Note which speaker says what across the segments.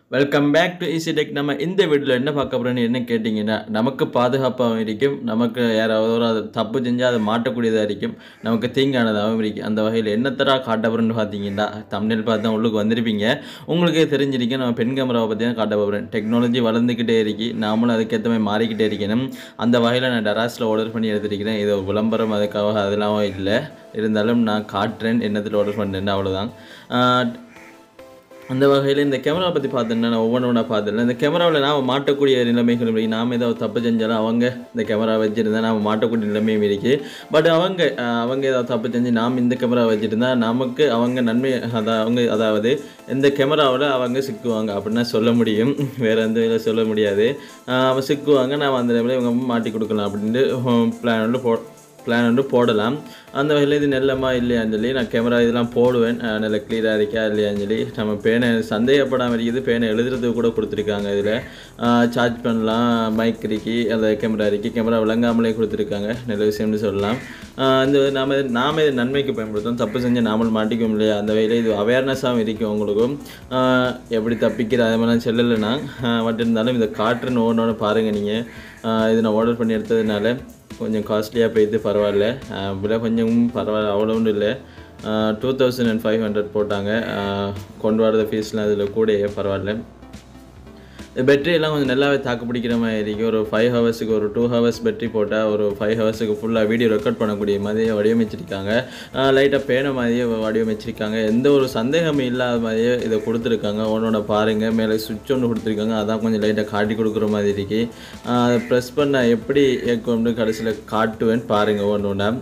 Speaker 1: welcome back to easy tech நம்ம இந்த வீடியோவில் என்ன பார்க்க போகிறோன்னு என்ன கேட்டிங்கன்னா நமக்கு பாதுகாப்பாகவும் இருக்கும் நமக்கு யாராவது ஒரு அது தப்பு செஞ்சால் அதை மாட்டக்கூடியதாக இருக்கும் நமக்கு தீங்கானதாகவும் இருக்கும் அந்த வகையில் என்னத்தரா காட்ட போகிறேன்னு பார்த்தீங்கன்னா தமிழில் பார்த்து தான் உள்ளுக்கு வந்திருப்பீங்க உங்களுக்கே தெரிஞ்சிருக்கேன் நம்ம பெண் கேமராவை பற்றி தான் காட்ட போகிறேன் டெக்னாலஜி வளர்ந்துக்கிட்டே இருக்கு நாமளும் அதுக்கேற்ற மாதிரி மாறிக்கிட்டே இருக்கணும் அந்த வகையில் நான் டெராஸில் ஆர்டர் பண்ணி எடுத்திருக்கிறேன் இது விளம்பரம் அதுக்காக அதெல்லாம் இல்லை இருந்தாலும் நான் காட்டுறேன் என்னத்தில் ஆர்டர் பண்ணேன் அவ்வளோதான் ஆஹ் அந்த வகையில் இந்த கேமரா பற்றி பார்த்தேன்னா நான் ஒவ்வொன்றா பார்த்தேன் இந்த கேமராவில் நாம் மாட்டக்கூடிய நிலைமைகள் இருக்கு நாம் ஏதாவது தப்பு செஞ்சாலும் அவங்க இந்த கேமரா வச்சுருந்தா நாம் மாட்டக்கூடிய நிலைமையும் இருக்குது பட் அவங்க அஹ், அவங்க ஏதாவது தப்பு செஞ்சு நாம் இந்த கேமரா வச்சுருந்தா நமக்கு அவங்க நன்மை அதாவது அவங்க அதாவது இந்த கேமராவில் அவங்க சிக்குவாங்க அப்படின்னா சொல்ல முடியும் வேறு எந்த இதில் சொல்ல முடியாது அஹ், அவங்க சிக்குவாங்க நாம் அந்த டைமில் இவங்க மாட்டி கொடுக்கலாம் அப்படின்ட்டு பிளான் வந்து போ பிளான் வந்து போடலாம் அந்த வகையில் இது நெல்லமா இல்லையான்னு சொல்லி நான் கேமரா இதெல்லாம் போடுவேன் அஹ் நல்ல கிளியராக இருக்கா இல்லையான்னு சொல்லி நம்ம பேனை சந்தேகப்படாமல் இருக்குது பேனை எழுதுறதுக்கு கூட கொடுத்துருக்காங்க இதில் சார்ஜ் பண்ணலாம் மைக் இருக்கி அந்த கேமரா இருக்கி கேமரா விளங்காமலே கொடுத்துருக்காங்க நல்ல விஷயம்னு சொல்லலாம் அஹ் இந்த நாம நாம இது நன்மைக்கு பயன்படுத்தும் தப்பு செஞ்சு நாமல் மாட்டிக்கும் இல்லையா அந்த வகையில் இது அவேர்னஸாகவும் இருக்கும் உங்களுக்கும் அஹ் எப்படி தப்பிக்கிற அதே மாதிரிலாம் செல்லலைன்னா பட் இருந்தாலும் இதை காட்டுன்னு ஒன்று பாருங்கள் நீங்கள் இது நான் ஆர்டர் பண்ணி எடுத்ததுனால கொஞ்சம் காஸ்ட்லியாக போயிட்டு பரவாயில்ல அஹ் விலை கொஞ்சம் பரவாயில்ல அவ்வளோ ஒன்றும் இல்லை two thousand and five hundred போட்டாங்க அஹ் கொண்டு வரது ஃபீஸ்லாம் அதில் கூடயே பரவாயில்ல பேட்டரி எல்லாம் கொஞ்சம் நல்லாவே தாக்கு பிடிக்கிற மாதிரி இருக்கு ஒரு ஃபைவ் ஹவர்ஸுக்கு ஒரு டூ ஹவர்ஸ் பேட்டரி போட்டால் ஒரு ஃபைவ் ஹவர்ஸுக்கு ஃபுல்லாக வீடியோ ரெக்கார்ட் பண்ணக்கூடிய மாதிரியே வடிவமைச்சிருக்காங்க லைட்டாக பேன மாதிரியே வடிவமைச்சிருக்காங்க எந்த ஒரு சந்தேகமும் இல்லாத மாதிரியே இதை கொடுத்துருக்காங்க ஒன்றோட பாருங்கள் மேலே சுவிட்ச் ஒன்று கொடுத்துருக்காங்க அதான் கொஞ்சம் லைட்டாக காட்டி கொடுக்குற மாதிரி இருக்கு ஆஹ் அதை ப்ரெஸ் பண்ண எப்படி ஏற்கொண்டு கடைசியில் காட்டுவேன் பாருங்கள் ஒன்று ஒன்றா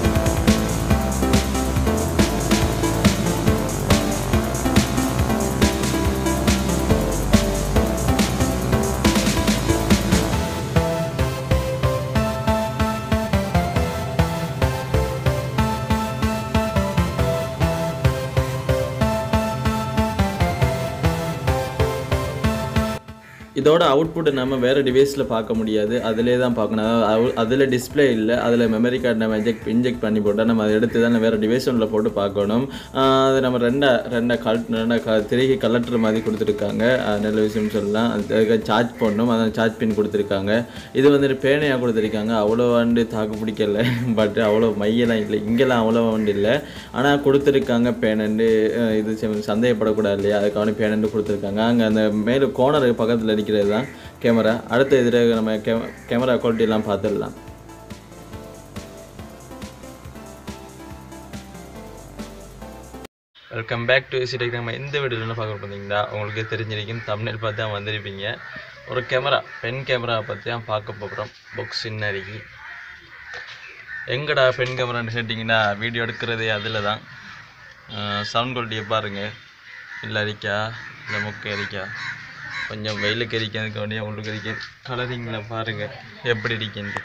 Speaker 1: இதோட அவுட்புட்டை நம்ம வேறு டிவைஸில் பார்க்க முடியாது அதிலே தான் பார்க்கணும் அதாவது அதில் டிஸ்ப்ளே இல்லை அதில் மெமரி கார்டு நம்ம இன்ஜெக்ட் இன்ஜெக்ட் பண்ணி போட்டால் நம்ம அதை எடுத்து தான் வேறு டிவைஸ் ஒன்றில் போட்டு பார்க்கணும் ஆஹ் அது நம்ம ரெண்டா ரெண்டா கல் ரெண்டா க திருகி கலட்டுற மாதிரி கொடுத்துருக்காங்க அது நல்ல விஷயம் சொல்லலாம் அதுக்கு சார்ஜ் பண்ணணும் அதான் சார்ஜ் பின் கொடுத்துருக்காங்க இது வந்துட்டு பேனையாக கொடுத்துருக்காங்க அவ்வளோ வண்டு தாக்கு பிடிக்கல பட் அவ்வளோ மையெல்லாம் இல்லை இங்கெல்லாம் அவ்வளோ வண்டு இல்லை ஆனால் கொடுத்துருக்காங்க பேனண்டு அஹ் இது சரி, சந்தேகப்படக்கூடாது இல்லையா அதுக்கான பேனண்டு கொடுத்துருக்காங்க அங்கே அந்த மேலே கோனர் பக்கத்தில் இருக்கிறது தான் கேமரா அடுத்த இதில் நம்ம கே கேமரா குவாலிட்டிலாம் பார்த்துடலாம் வெல்கம் பேக் டு சிடெக் நம்ம இந்த வீடியோவில் என்ன பார்க்க பார்த்தீங்கன்னா உங்களுக்கு தெரிஞ்சிருக்கும் தமிழில் பார்த்து தான் வந்திருப்பீங்க ஒரு கேமரா பென் கேமரா பற்றி தான் பார்க்க போகிறோம் புக்ஸ் இன்னைக்கு எங்கடா பென் கேமரான்னு கேட்டிங்கன்னா வீடியோ எடுக்கிறதே அதில் தான் சவுண்ட் குவாலிட்டியை பாருங்கள் இல்லை அரிக்கா இல்லை முக்கை அரிக்கா கொஞ்சம் வெயிலுக்கு எரிக்கிறதுக்கு வேண்டிய உங்களுக்கு எரிக்க கலரிங்கில் பாருங்கள் எப்படி இருக்குன்னு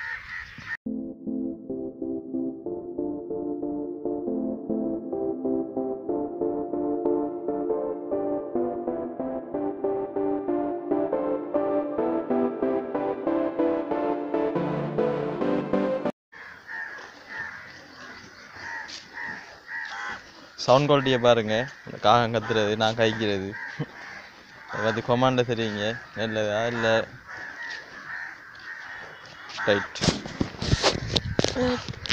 Speaker 1: சவுண்ட் குவாலிட்டியை பாருங்கள் இந்த காகம் கத்துறது நான் கைக்கிறது அதை பற்றி கொமாண்ட தெரியுங்க நல்லதா இல்லை ரைட்